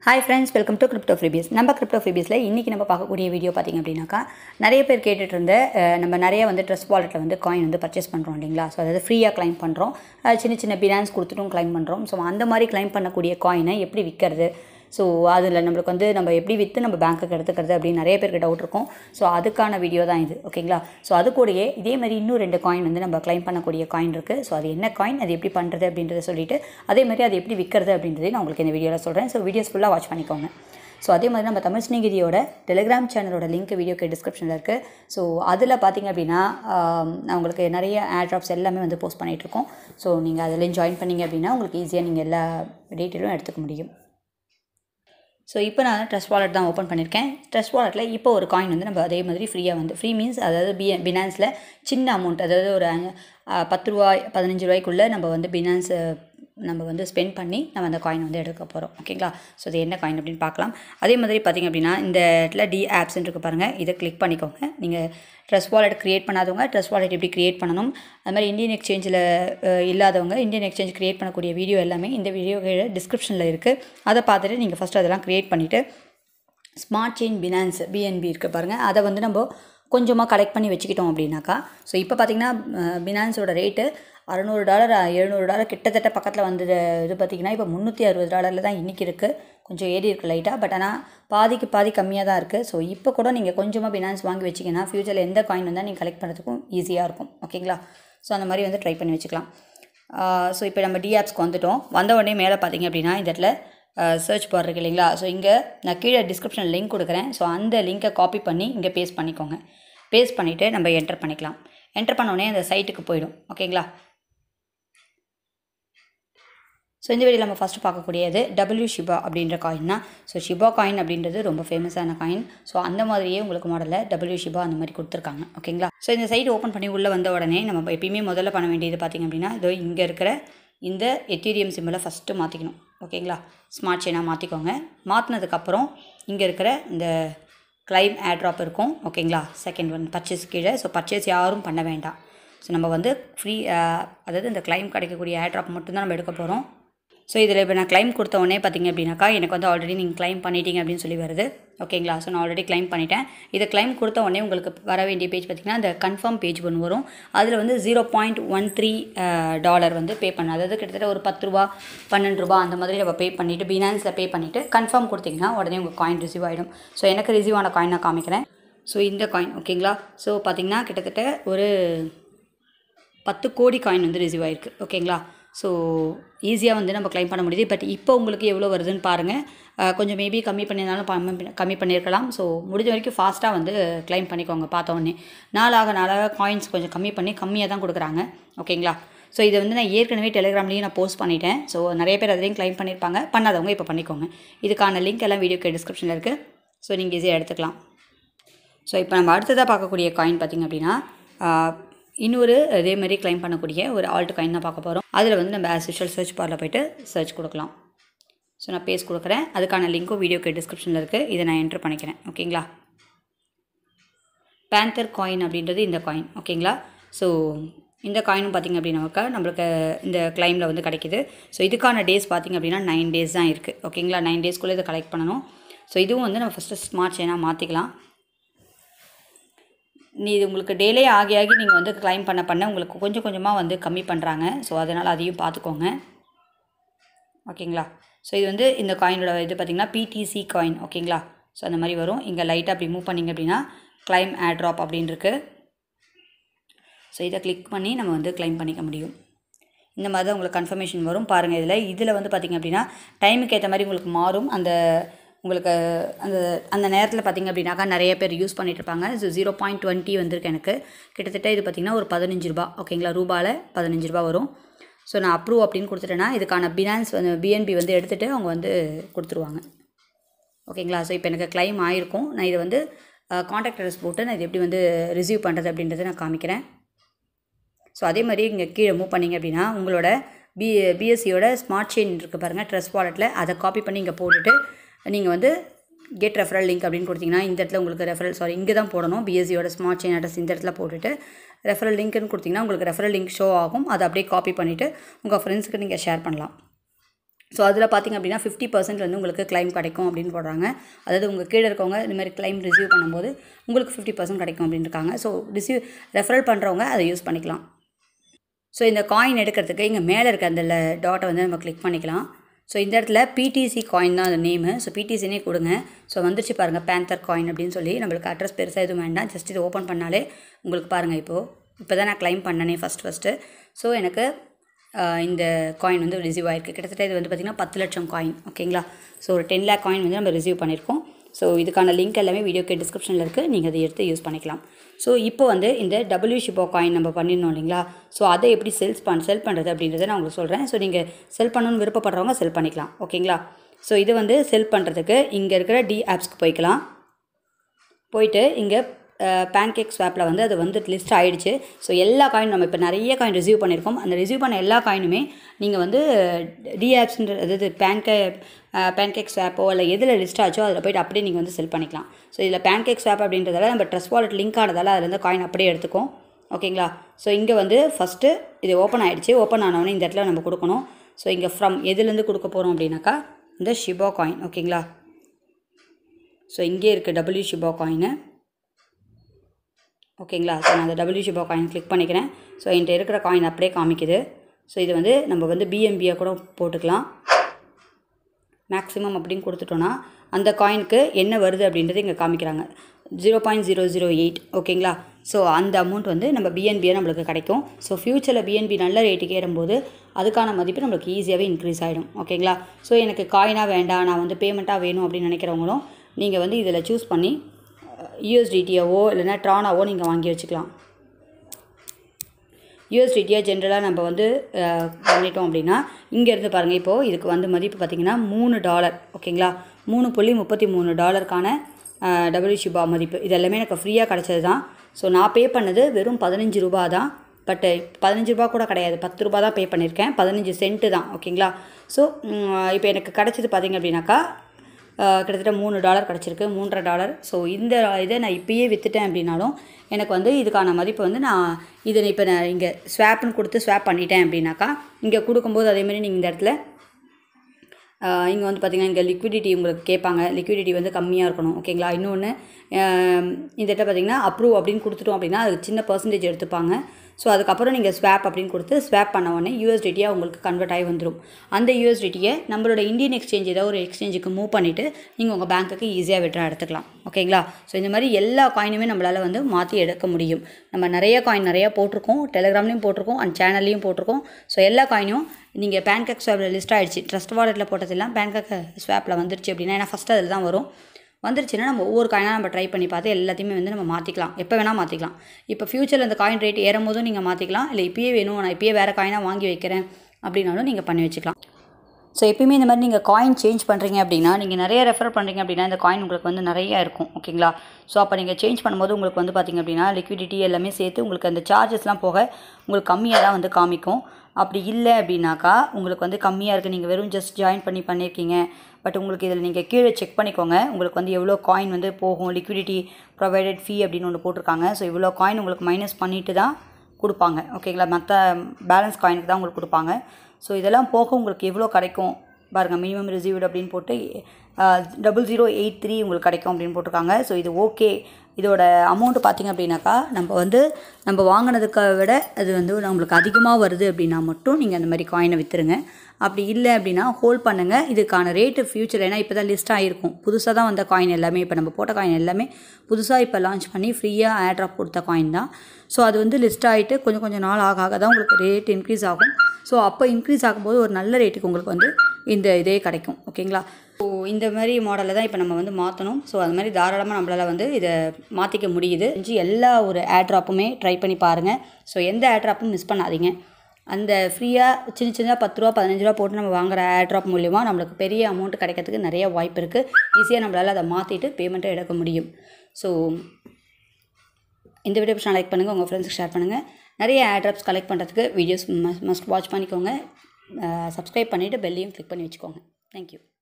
hi friends welcome to crypto freebies நம்ம crypto ஃப்ரீபீஸில் இன்றைக்கி நம்ம பார்க்கக்கூடிய வீடியோ பார்த்திங்க அப்படின்னாக்கா நிறைய பேர் கேட்டுட்டு இருந்த அஹ், நம்ம நிறைய வந்து ட்ரெஸ் வாலெட்டில் வந்து காயின் வந்து பர்ச்சேஸ் பண்ணுறோம் இல்லைங்களா ஸோ அதாவது ஃப்ரீயாக கிளைம் பண்ணுறோம் சின்ன சின்ன பினான்ஸ் கொடுத்துட்டும் கிளைம் பண்ணுறோம் ஸோ அந்த மாதிரி கிளைம் பண்ணக்கூடிய காயினை எப்படி விற்கிறது ஸோ அதில் நம்மளுக்கு வந்து நம்ம எப்படி விற்று நம்ம பேங்க்குக்கு எடுத்துக்கிறது அப்படின்னு நிறைய பேருக்கு டவுட் இருக்கும் ஸோ அதுக்கான வீடியோ தான் இது ஓகேங்களா ஸோ அது கூடயே இதே மாதிரி இன்னும் ரெண்டு காயின் வந்து நம்ம கிளைம் பண்ணக்கூடிய காயின் இருக்குது ஸோ அது என்ன காயின் அது எப்படி பண்ணுறது அப்படின்றத சொல்லிட்டு அதே மாதிரி அது எப்படி விற்கிறது அப்படின்றதையும் நான் உங்களுக்கு இந்த வீடியோவில் சொல்கிறேன் ஸோ வீடியோஸ் ஃபுல்லாக வாட்ச் பண்ணிக்கோங்க ஸோ அதே மாதிரி நம்ம தமிழ் ஸ்நேகிதியோட டெலிகிராம் சேனலோட லிங்க் வீடியோக்கு டிஸ்கிரிப்ஷனில் இருக்குது ஸோ அதில் பார்த்தீங்க அப்படின்னா ஆம், நான் உங்களுக்கு நிறைய ஏர் ட்ராப்ஸ் எல்லாமே வந்து போஸ்ட் பண்ணிகிட்ருக்கோம் ஸோ நீங்கள் அதில் ஜாயின் பண்ணீங்க அப்படின்னா உங்களுக்கு ஈஸியாக நீங்கள் எல்லா டீட்டெயிலும் எடுத்துக்க முடியும் ஸோ இப்போ நான் ட்ரெஸ் வாலெட் தான் ஓப்பன் பண்ணியிருக்கேன் ட்ரெஸ் வாலெட்டில் இப்போ ஒரு காயின் வந்து நம்ம அதே மாதிரி ஃப்ரீயாக வந்து ஃப்ரீ மீன்ஸ் அதாவது பி பினான்ஸில் சின்ன அமௌண்ட் அதாவது ஒரு அஹ், பத்து ரூபாய் பதினஞ்சு ரூபாய்க்குள்ளே நம்ம வந்து பினான்ஸ் நம்ம வந்து ஸ்பெண்ட் பண்ணி நம்ம அந்த காயின் வந்து எடுக்க போகிறோம் ஓகேங்களா ஸோ இது என்ன காயின் அப்படின்னு பார்க்கலாம் அதே மாதிரி பார்த்திங்க அப்படின்னா இந்த இடத்துல டி ஆப்ஸ்ன்னு இருக்கு பாருங்கள் இதை கிளிக் பண்ணிக்கோங்க நீங்கள் ட்ரெஸ் வாலெட் க்ரியேட் பண்ணாதவங்க ட்ரெஸ் வாலெட் எப்படி க்ரியேட் பண்ணணும் அது மாதிரி இந்தியன் எக்ஸ்சேஞ்சில் இல்லாதவங்க இந்தியன் எக்ஸ்சேஞ்ச் க்ரியேட் பண்ணக்கூடிய வீடியோ எல்லாமே இந்த வீடியோ கீழே டிஸ்கிரிப்ஷனில் இருக்குது அதை பார்த்துட்டு நீங்கள் ஃபஸ்ட்டு அதெல்லாம் க்ரியேட் பண்ணிவிட்டு ஸ்மார்ட் செயின் பினான்ஸ் பிஎன்பி இருக்குது பாருங்கள் அதை வந்து நம்ம கொஞ்சமாக கலெக்ட் பண்ணி வச்சுக்கிட்டோம் அப்படின்னாக்கா ஸோ இப்போ பார்த்தீங்கன்னா பினான்ஸோட ரேட்டு அறநூறு டாலர் எழுநூறு டாலர் கிட்டத்தட்ட பக்கத்தில் வந்தது இது பார்த்திங்கன்னா இப்போ முந்நூற்றி அறுபது டாலரில் தான் இன்றைக்கி இருக்குது கொஞ்சம் ஏறி இருக்குது லைட்டாக பட் ஆனால் பாதிக்கு பாதி கம்மியாக தான் இருக்குது ஸோ இப்போ கூட நீங்கள் கொஞ்சமாக பினான்ஸ் வாங்கி வச்சிங்கன்னா ஃப்யூச்சரில் எந்த காயின் வந்தால் நீங்கள் கலெக்ட் பண்ணுறதுக்கும் ஈஸியாக இருக்கும் ஓகேங்களா ஸோ அந்த மாதிரி வந்து ட்ரை பண்ணி வச்சுக்கலாம் ஸோ இப்போ நம்ம டிஆப்ஸ்க்கு வந்துட்டோம் வந்த உடனே மேலே பார்த்தீங்க அப்படின்னா இந்த இடத்துல சர்ச் பார் இருக்கு இல்லைங்களா ஸோ இங்கே நான் கீழே டிஸ்கிரிப்ஷன் லிங்க் கொடுக்குறேன் ஸோ அந்த லிங்கை காப்பி பண்ணி இங்கே பேஸ்ட் பண்ணிக்கோங்க பேஸ்ட் பண்ணிவிட்டு நம்ம என்டர் பண்ணிக்கலாம் என்டர் பண்ண உடனே அந்த சைட்டுக்கு போயிடும் ஓகேங்களா ஸோ இந்த வீடியோ நம்ம ஃபஸ்ட்டு பார்க்கக்கூடியது டபிள்யூ ஷிபா அப்படின்ற காயின் தான் ஸோ ஷிபா காயின் அப்படின்றது ரொம்ப ஃபேமஸான காயின் ஸோ அந்த மாதிரியே உங்களுக்கு மாடலில் டபிள்யூ ஷிபா அந்த மாதிரி கொடுத்துருக்காங்க ஓகேங்களா ஸோ இந்த சைட் ஓப்பன் பண்ணி உள்ளே வந்த உடனே நம்ம எப்பயுமே முதல்ல பண்ண வேண்டியது பார்த்திங்க அப்படின்னா இதோ இங்கே இருக்கிற இந்த எத்தீரியம் சிம்பிளை ஃபஸ்ட்டு மாற்றிக்கணும் ஓகேங்களா ஸ்மார்ட் செயினாக மாற்றிக்கோங்க மாற்றினதுக்கப்புறம் இங்கே இருக்கிற இந்த கிளைம் ஏர்ட்ராப் இருக்கும் ஓகேங்களா செகண்ட் ஒன் பர்ச்சேஸ் கீழே ஸோ பர்ச்சேஸ் யாரும் பண்ண வேண்டாம் ஸோ நம்ம வந்து ஃப்ரீ அதாவது இந்த கிளைம் கிடைக்கக்கூடிய ஏர்ட்ராப் மட்டும்தான் நம்ம எடுக்க போகிறோம் ஸோ இதில் இப்போ நான் கிளைம் கொடுத்த உடனே பார்த்தீங்க அப்படின்னாக்கா எனக்கு வந்து ஆல்ரெடி நீங்கள் கிளைம் பண்ணிட்டீங்க அப்படின்னு சொல்லி வருது ஓகேங்களா ஸோ நான் ஆல்ரெடி கிளைம் பண்ணிட்டேன் இதை கிளைம் கொடுத்த உடனே உங்களுக்கு வர வேண்டிய பேஜ் பார்த்திங்கன்னா அந்த கன்ஃபார்ம் பேஜ் ஒன்று வரும் அதில் வந்து zero point one three dollar வந்து பே பண்ண அதாவது கிட்டத்தட்ட ஒரு பத்து ரூபா பன்னெண்டு ரூபா அந்த மாதிரி நம்ம பே பண்ணிவிட்டு பினான்ஸில் பே பண்ணிவிட்டு கன்ஃபார்ம் கொடுத்தீங்கன்னா உடனே உங்கள் காயின் ரிசீவ் ஆகிடும் ஸோ எனக்கு ரிசீவ் ஆன காயின் நான் காமிக்கிறேன் ஸோ இந்த காயின் ஓகேங்களா ஸோ பார்த்திங்கன்னா கிட்டத்தட்ட ஒரு பத்து கோடி காயின் வந்து ரிசீவ் ஆயிருக்கு ஓகேங்களா ஸோ ஈஸியாக வந்து நம்ம க்ளைம் பண்ண முடியுது பட் இப்போ உங்களுக்கு எவ்வளோ வருதுன்னு பாருங்கள் அஹ் கொஞ்சம் மேபி கம்மி பண்ணியிருந்தாலும் பம்ம- கம்மி பண்ணியிருக்கலாம் ஸோ முடிஞ்ச வரைக்கும் ஃபாஸ்ட்டாக வந்து க்ளைம் பண்ணிக்கோங்க பார்த்த உடனே நாளாக நாளாக காயின்ஸ் கொஞ்சம் கம்மி பண்ணி கம்மியாக தான் கொடுக்குறாங்க ஓகேங்களா ஸோ இதை வந்து நான் ஏற்கனவே டெலிகிராம்லேயும் நான் போஸ்ட் பண்ணிட்டேன் ஸோ நிறைய பேர் அதுலேயும் க்ளைம் பண்ணியிருப்பாங்க பண்ணாதவங்க இப்போ பண்ணிக்கோங்க இதுக்கான லிங்க் எல்லாம் வீடியோக்கு டிஸ்கிரிப்ஷனில் இருக்குது ஸோ நீங்கள் ஈஸியாக எடுத்துக்கலாம் ஸோ இப்போ நம்ம அடுத்ததாக பார்க்கக்கூடிய காயின் பார்த்திங்க அப்படின்னா ஆஹ், இன்னொரு இதே மாதிரி கிளைம் பண்ணக்கூடிய ஒரு ஆல்ட் காயின் தான் பார்க்க போகிறோம் அதில் வந்து நம்ம ஆஸ் யூஷுவல் சர்ச் பாரில் போயிட்டு சர்ச் கொடுக்கலாம் ஸோ நான் பேஸ் கொடுக்குறேன் அதுக்கான லிங்க்கும் வீடியோக்கு டிஸ்கிரிப்ஷனில் இருக்குது இதை நான் என்ட்ரு பண்ணிக்கிறேன் ஓகேங்களா பேந்தர் காயின் அப்படின்றது இந்த காயின் ஓகேங்களா ஸோ இந்த காயினும் பார்த்திங்க அப்படின்னாக்கா நம்மளுக்கு இந்த கிளைமில் வந்து கிடைக்கிது ஸோ இதுக்கான டேஸ் பார்த்திங்க அப்படின்னா நைன் டேஸ் தான் இருக்குது ஓகேங்களா நைன் டேஸ்க்குள்ளே இதை கலெக்ட் பண்ணணும் ஸோ இதுவும் வந்து நம்ம ஃபஸ்ட்டு ஸ்மார்ட் செயினாக மாற்றிக்கலாம் நீ இது உங்களுக்கு டெய்லே ஆகி ஆகி நீங்கள் வந்து கிளைம் பண்ண பண்ண உங்களுக்கு கொஞ்சம் கொஞ்சமாக வந்து கம்மி பண்ணுறாங்க ஸோ அதனால் அதையும் பார்த்துக்கோங்க ஓகேங்களா ஸோ இது வந்து இந்த காயினோட இது பார்த்திங்கன்னா பிடிசி காயின் ஓகேங்களா ஸோ அந்த மாதிரி வரும் இங்கே லைட்டாக அப்படி மூவ் பண்ணிங்க அப்படின்னா கிளைம் ஏர் ட்ராப் அப்படின்னு இருக்கு ஸோ இதை கிளிக் பண்ணி நம்ம வந்து கிளைம் பண்ணிக்க முடியும் இந்த மாதிரி தான் உங்களுக்கு கன்ஃபர்மேஷன் வரும் பாருங்கள் இதில் இதில் வந்து பார்த்திங்க அப்படின்னா டைமுக்கு ஏற்ற மாதிரி உங்களுக்கு மாறும் அந்த உங்களுக்கு அந்த அந்த நேரத்தில் பார்த்திங்க அப்படின்னாக்கா நிறைய பேர் யூஸ் பண்ணிட்டு இருப்பாங்க ஸோ ஜீரோ பாயிண்ட் டுவெண்ட்டி வந்திருக்கு எனக்கு கிட்டத்தட்ட இது பார்த்திங்கன்னா ஒரு பதினஞ்சு ரூபா ஓகேங்களா ரூபாவில் பதினஞ்சு ரூபா வரும் ஸோ நான் அப்ரூவ் அப்படின்னு கொடுத்துட்டேன்னா இதுக்கான பினான்ஸ் வந்து பிஎன்பி வந்து எடுத்துகிட்டு அவங்க வந்து கொடுத்துருவாங்க ஓகேங்களா ஸோ இப்போ எனக்கு கிளைம் ஆயிருக்கும் நான் இதை வந்து காண்டாக்ட் அட்ரஸ் போட்டு நான் இது எப்படி வந்து ரிசீவ் பண்ணுறது அப்படின்றத நான் காமிக்கிறேன் ஸோ அதே மாதிரி இங்கே கீழே மூவ் பண்ணிங்க அப்படின்னா உங்களோட பி பிஎஸ்சியோட ஸ்மார்ட் செயின் இருக்குது பாருங்கள் ட்ரெஸ் வாலெட்டில் அதை காப்பி பண்ணி இங்கே போட்டுட்டு நீங்கள் வந்து கெட் ரெஃபரல் லிங்க் அப்படின்னு கொடுத்தீங்கன்னா இந்த இடத்துல உங்களுக்கு ரெஃபரல் சாரி இங்கே தான் போடணும் பிஎஸ்சியோட ஸ்மார்ட் செயின் அட்ரஸ் இந்த இடத்துல போட்டுட்டு ரெஃபரல் லிங்க்னு கொடுத்தீங்கன்னா உங்களுக்கு ரெஃபரல் லிங்க் ஷோ ஆகும் அதை அப்படியே காப்பி பண்ணிவிட்டு உங்கள் ஃப்ரெண்ட்ஸுக்கு நீங்கள் ஷேர் பண்ணலாம் ஸோ அதில் பார்த்திங்க அப்படின்னா ஃபிஃப்டி பர்சன்ட் வந்து உங்களுக்கு கிளைம் கிடைக்கும் அப்படின்னு போடுறாங்க அதாவது உங்கள் கீழே இருக்கவங்க இந்த மாதிரி கிளைம் ரிசீவ் பண்ணும்போது உங்களுக்கு ஃபிஃப்டி பர்சன்ட் கிடைக்கும் அப்படின்னு இருக்காங்க ஸோ ரிசீவ் ரெஃபரல் பண்ணுறவங்க அதை யூஸ் பண்ணிக்கலாம் ஸோ இந்த காயின் எடுக்கிறதுக்கு இங்கே மேலே இருக்க அந்த டாட்டை வந்து நம்ம கிளிக் பண்ணிக்கலாம் ஸோ இந்த இடத்துல பிடிசி காயின் தான் அந்த நேமு ஸோ பிடிசினே கொடுங்க ஸோ வந்துருச்சு பாருங்கள் பேந்தர் காயின் அப்படின்னு சொல்லி நம்மளுக்கு அட்ரஸ் பெருசாக எதுவும் வேண்டாம் ஜஸ்ட் இது ஓப்பன் பண்ணாலே உங்களுக்கு பாருங்கள் இப்போது இப்போ தான் நான் கிளைம் பண்ணனே ஃபஸ்ட் ஃபஸ்ட்டு ஸோ எனக்கு இந்த காயின் வந்து ரிசீவ் ஆகிருக்கு கிட்டத்தட்ட இது வந்து பார்த்திங்கன்னா பத்து லட்சம் காயின் ஓகேங்களா ஸோ ஒரு டென் லேக் காயின் வந்து நம்ம ரிசீவ் பண்ணியிருக்கோம் ஸோ இதுக்கான லிங்க் எல்லாமே வீடியோக்கு டிஸ்கிரிப்ஷனில் இருக்குது நீங்கள் அதை எடுத்து யூஸ் பண்ணிக்கலாம் ஸோ இப்போ வந்து இந்த டபிள்யூ ஷிப்போ காயின் நம்ம பண்ணியிருந்தோம் இல்லைங்களா ஸோ அதை எப்படி செல்ஸ் பண் செல் பண்ணுறது அப்படின்றத நான் உங்களுக்கு சொல்கிறேன் ஸோ நீங்கள் செல் பண்ணணும்னு விருப்பப்படுறவங்க செல் பண்ணிக்கலாம் ஓகேங்களா ஸோ இது வந்து செல் பண்ணுறதுக்கு இங்கே இருக்கிற டி ஆப்ஸ்க்கு போய்க்கலாம் போயிட்டு இங்கே பேன்கேக் ஸ்வாப்பில் வந்து அது வந்து லிஸ்ட் ஆகிடுச்சு ஸோ எல்லா காயின் நம்ம இப்போ நிறைய காயின் ரிசீவ் பண்ணியிருக்கோம் அந்த ரிசீவ் பண்ண எல்லா காயினுமே நீங்கள் வந்து டி ஆப்ஸ்ன்ற அதாவது பேன்கே பேன்கேக் ஸ்வாப்போ இல்லை எதில் லிஸ்ட் ஆச்சோ அதில் போய்ட்டு அப்படியே நீங்கள் வந்து செல் பண்ணிக்கலாம் ஸோ இதில் பேன்கேக் ஸ்வாப் அப்படின்றதால நம்ம ட்ரெஸ் வாலெட் லிங்க் ஆனதால் அதுலேருந்து காயின் அப்படியே எடுத்துக்கும் ஓகேங்களா ஸோ இங்கே வந்து ஃபஸ்ட்டு இது ஓப்பன் ஆகிடுச்சு ஓப்பன் ஆனவொடனே இந்த இடத்துல நம்ம கொடுக்கணும் ஸோ இங்கே ஃப்ரம் எதுலேருந்து கொடுக்க போகிறோம் அப்படின்னாக்கா இந்த ஷிபா காயின் ஓகேங்களா ஸோ இங்கே இருக்குது டபிள்யூ ஷிபா காயினு ஓகேங்களா ஸோ நான் அந்த டபிள்யூ ஷிபா காயின் கிளிக் பண்ணிக்கிறேன் ஸோ என்கிட்ட இருக்கிற காயின் அப்படியே காமிக்குது ஸோ இது வந்து நம்ம வந்து பிஎம்பியாக கூட போட்டுக்கலாம் மேக்ஸிமம் அப்படின்னு கொடுத்துட்டோன்னா அந்த காயினுக்கு என்ன வருது அப்படின்றது இங்கே காமிக்கிறாங்க zero point zero zero eight ஓகேங்களா ஸோ அந்த அமௌண்ட் வந்து நம்ம பிஎன்பியாக நம்மளுக்கு கிடைக்கும் ஸோ ஃப்யூச்சரில் பிஎன்பி நல்ல ரேட்டுக்கு ஏறும்போது அதுக்கான மதிப்பு நம்மளுக்கு ஈஸியாகவே இன்க்ரீஸ் ஆகிடும் ஓகேங்களா ஸோ எனக்கு காயினாக வேண்டாம் நான் வந்து பேமெண்ட்டாக வேணும் அப்படின்னு நினைக்கிறவங்களும் நீங்கள் வந்து இதில் சூஸ் பண்ணி யூஎஸ்டிடியாவோ இல்லைனா ட்ரானாவோ நீங்கள் வாங்கி வச்சுக்கலாம் யூஎஸ்டிடியாக ஜென்ரலாக நம்ம வந்து பண்ணிட்டோம் அப்படின்னா இங்கேருந்து பாருங்கள் இப்போது இதுக்கு வந்து மதிப்பு பார்த்திங்கன்னா மூணு டாலர் ஓகேங்களா மூணு புள்ளி முப்பத்தி மூணு டாலருக்கான டபிள்யூ ஷிபா மதிப்பு இது எல்லாமே எனக்கு ஃப்ரீயாக கிடச்சது தான் ஸோ நான் பே பண்ணது வெறும் பதினஞ்சு ரூபா தான் பட்டு பதினஞ்சு ரூபா கூட கிடையாது பத்து ரூபா தான் பே பண்ணியிருக்கேன் பதினஞ்சு சென்ட்டு தான் ஓகேங்களா ஸோ இப்போ எனக்கு கிடச்சது பார்த்திங்க அப்படின்னாக்கா கிட்டத்தட்ட மூணு டாலர் கிடச்சிருக்கு மூன்றரை டாலர் ஸோ இந்த இதை நான் இப்பயே விற்றுட்டேன் அப்படின்னாலும் எனக்கு வந்து இதுக்கான மதிப்பு வந்து நான் இதை இப்போ நான் இங்கே ஸ்வாப்னு கொடுத்து ஸ்வாப் பண்ணிட்டேன் அப்படின்னாக்கா இங்கே கொடுக்கும்போது அதேமாதிரி நீங்கள் இந்த இடத்துல இங்கே வந்து பார்த்திங்கன்னா இங்கே லிக்விடிட்டி உங்களுக்கு கேட்பாங்க லிக்விடிட்டி வந்து கம்மியாக இருக்கணும் ஓகேங்களா இன்னொன்று இந்த இடத்துல பார்த்திங்கன்னா அப்ரூவ் அப்படின்னு கொடுத்துட்டோம் அப்படின்னா அதுக்கு சின்ன பர்சன்டேஜ் எடுத்துப்பாங்க ஸோ அதுக்கப்புறம் நீங்கள் ஸ்வாப் அப்படின்னு கொடுத்து ஸ்வாப் பண்ண உடனே யூஎஸ்டிடியாக உங்களுக்கு கன்வெர்ட் ஆகி வந்துடும் அந்த யூஎஸ்டிடியை நம்மளோட இந்தியன் எக்ஸ்சேஞ்ச் ஏதோ ஒரு எக்ஸ்சேஞ்சுக்கு மூவ் பண்ணிவிட்டு நீங்கள் உங்கள் பேங்க்குக்கு ஈஸியாக விட்ரா எடுத்துக்கலாம் ஓகேங்களா ஸோ இந்த மாதிரி எல்லா காயினுமே நம்மளால் வந்து மாற்றி எடுக்க முடியும் நம்ம நிறைய காயின் நிறையா போட்டிருக்கோம் டெலிகிராம்லேயும் போட்டிருக்கோம் அண்ட் சேனல்லையும் போட்டிருக்கோம் ஸோ எல்லா காயினும் நீங்கள் பேன்கேக் ஸ்வாப்பில் லிஸ்ட் ஆகிடுச்சு ட்ரஸ்ட் வாலெட்டில் போட்டதெல்லாம் பேன்கேக் ஸ்வாப்பில் வந்துருச்சு அப்படின்னா ஏன்னா ஃபஸ்ட்டு அதில் தான் வரும் வந்துருச்சுன்னா நம்ம ஒவ்வொரு காயினாக நம்ம ட்ரை பண்ணி பார்த்து எல்லாத்தையுமே வந்து நம்ம மாற்றிக்கலாம் எப்போ வேணால் மாற்றிக்கலாம் இப்போ ஃப்யூச்சரில் அந்த காயின் ரேட் ஏறும் போதும் நீங்கள் மாற்றிக்கலாம் இல்லை இப்பயே வேணும் நான் இப்பயே வேறு காயினாக வாங்கி வைக்கிறேன் அப்படின்னாலும் நீங்கள் பண்ணி வச்சுக்கலாம் ஸோ எப்பயுமே இந்த மாதிரி நீங்கள் காயின் சேஞ்ச் பண்ணுறீங்க அப்படின்னா நீங்கள் நிறைய ரெஃபர் பண்ணுறீங்க அப்படின்னா இந்த காயின் உங்களுக்கு வந்து நிறையா இருக்கும் ஓகேங்களா ஸோ அப்போ நீங்கள் சேஞ்ச் பண்ணும்போது உங்களுக்கு வந்து பார்த்திங்க அப்படின்னா லிக்விடிட்டி எல்லாமே சேர்த்து உங்களுக்கு அந்த சார்ஜஸ்லாம் போக உங்களுக்கு கம்மியாக தான் வந்து காமிக்கும் அப்படி இல்லை அப்படின்னாக்கா உங்களுக்கு வந்து கம்மியாக இருக்குது நீங்கள் வெறும் ஜஸ்ட் ஜாயின் பண்ணி பண்ணியிருக்கீங்க பட் உங்களுக்கு இதில் நீங்கள் கீழே செக் பண்ணிக்கோங்க உங்களுக்கு வந்து எவ்வளோ காயின் வந்து போகும் லிக்விடிட்டி ப்ரொவைடட் ஃபீ அப்படின்னு ஒன்று போட்டிருக்காங்க ஸோ இவ்வளோ காயின் உங்களுக்கு மைனஸ் பண்ணிட்டு தான் கொடுப்பாங்க ஓகேங்களா மற்ற பேலன்ஸ் காயினுக்கு தான் உங்களுக்கு கொடுப்பாங்க ஸோ இதெல்லாம் போக உங்களுக்கு எவ்வளோ கிடைக்கும் பாருங்கள் மினிமம் ரிசீவ்டு அப்படின்னு போட்டு டபுள் ஜீரோ எயிட் த்ரீ உங்களுக்கு கிடைக்கும் அப்படின்னு போட்டிருக்காங்க ஸோ இது ஓகே இதோட அமௌண்ட்டு பார்த்திங்க அப்படின்னாக்கா நம்ம வந்து நம்ம வாங்கினதுக்கு விட அது வந்து நம்மளுக்கு அதிகமாக வருது அப்படின்னா மட்டும் நீங்கள் அந்த மாதிரி காயினை விற்றுருங்க அப்படி இல்லை அப்படின்னா ஹோல்ட் பண்ணுங்கள் இதுக்கான ரேட்டு ஃப்யூச்சர் ஏன்னா இப்போ தான் லிஸ்ட் ஆகிருக்கும் புதுசாக தான் வந்த காயின் எல்லாமே இப்போ நம்ம போட்ட காயின் எல்லாமே புதுசாக இப்போ லான்ச் பண்ணி ஃப்ரீயாக ஏர்ட்ராப் கொடுத்த காயின் தான் ஸோ அது வந்து லிஸ்ட் ஆகிட்டு கொஞ்சம் கொஞ்சம் நாள் ஆக ஆக தான் உங்களுக்கு ரேட் இன்க்ரீஸ் ஆகும் ஸோ அப்போ இன்க்ரீஸ் ஆகும்போது ஒரு நல்ல ரேட்டுக்கு உங்களுக்கு வந்து இந்த இதே கிடைக்கும் ஓகேங்களா ஸோ இந்த மாதிரி மாடலில் தான் இப்போ நம்ம வந்து மாற்றணும் ஸோ அது மாதிரி தாராளமாக நம்மளால் வந்து இதை மாற்றிக்க முடியுது எல்லா ஒரு ஏர்ட்ராப்புமே ட்ரை பண்ணி பாருங்கள் ஸோ எந்த ஏர்ட்ராப்பும் மிஸ் பண்ணாதீங்க அந்த ஃப்ரீயாக சின்ன சின்னதாக பத்து ரூபா பதினஞ்சு ரூபா போட்டு நம்ம வாங்குற ஏர்ட்ராப் மூலிமா நம்மளுக்கு பெரிய அமௌண்ட் கிடைக்கிறதுக்கு நிறைய வாய்ப்பு இருக்குது ஈஸியாக நம்மளால் அதை மாற்றிட்டு பேமெண்ட்டை எடுக்க முடியும் ஸோ இந்த வீடியோ லைக் பண்ணுங்கள் உங்கள் ஃப்ரெண்ட்ஸுக்கு ஷேர் பண்ணுங்கள் நிறைய ஏர்ட்ராப்ஸ் கலெக்ட் பண்ணுறதுக்கு வீடியோஸ் மஸ்ட் வாட்ச் பண்ணிக்கோங்க சப்ஸ்கிரைப் பண்ணிவிட்டு பெல்லையும் கிளிக் பண்ணி வச்சுக்கோங்க தேங்க்யூ